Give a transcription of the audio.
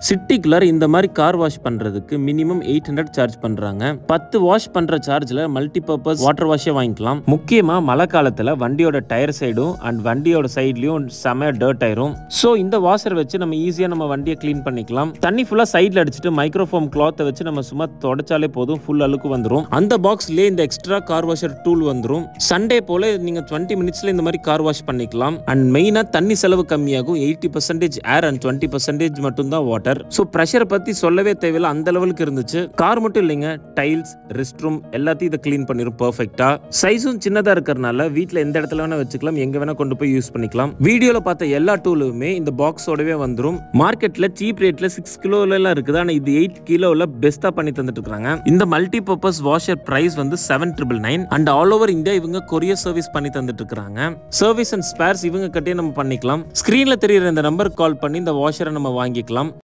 சிட்டிக்குள்ளார இந்த மாதிரி car wash பண்றதுக்கு மினிமம் எயிட் ஹண்ட்ரட் சார்ஜ் பண்றாங்க பத்து வாஷ் பண்ற சார்ஜ்ல மல்டி பர்பஸ் வாட்டர் வாஷே வாங்கிக்கலாம் முக்கியமா மழை காலத்துல வண்டியோட டயர் சைடும் அண்ட் வண்டியோட சைட்லயும் செம டர்ட் ஆயிரும் ஸோ இந்த வாஷர் வச்சு நம்ம ஈஸியா நம்ம வண்டியை க்ளீன் பண்ணிக்கலாம் தண்ணி ஃபுல்லா சைட்ல அடிச்சுட்டு மைக்ரோஃபோம் கிளாத்தை வச்சு நம்ம சும்மா தொடச்சாலே போதும் ஃபுல் அழுக்கு வந்துரும் அந்த பாக்ஸ்லயே இந்த எக்ஸ்ட்ரா கார் வாஷர் டூல் வந்துரும் சண்டே போல நீங்க டுவெண்ட்டி மினிட்ஸ்ல இந்த மாதிரி கார் வாஷ் பண்ணிக்கலாம் அண்ட் மெயினா தண்ணி செலவு கம்மியாகும் eighty percentage air and twenty percentage மட்டும் தான் வாட்டர் ஸோ ப்ரெஷர் பத்தி சொல்லவே தேவையில்ல அந்த லெவலுக்கு இருந்துச்சு கார் மட்டும் இல்லைங்க டைல்ஸ் ரெஸ்ட் ரூம் எல்லாத்தையும் இதை க்ளீன் பண்ணிரும் பர்ஃபெக்டா சைஸும் சின்னதா இருக்கிறனால வீட்ல எந்த இடத்துல வேணா வச்சுக்கலாம் எங்க வேணா கொண்டு போய் யூஸ் பண்ணிக்கலாம் வீடியோல பார்த்த எல்லா டூலுமே இந்த பாக்ஸோடவே வந்துரும் மார்க்கெட்ல சீப் ரேட்ல சிக்ஸ் கிலோல எல்லாம் இருக்குது ஆனா இது எயிட் கிலோல பெஸ்டா பண்ணி தந்துட்டு இருக்காங்க இந்த மல்டி பர்பஸ் வாஷர் பிரைஸ் வந்து seven triple nine and all over India இவங்க கொரியர் சர்வீஸ் பண்ணி தந்துட்டு இருக்காங்க சர்வீஸ் அண்ட் ஸ்பேர்ஸ் இவங்க கிட்டே நம்ம பண்ணிக்கலாம் ஸ்கிரீன்ல தெரியுற இந்த நம்பருக்கு கால் பண்ணி இந்த வாஷரை நம்ம வாங்கிக்கலாம்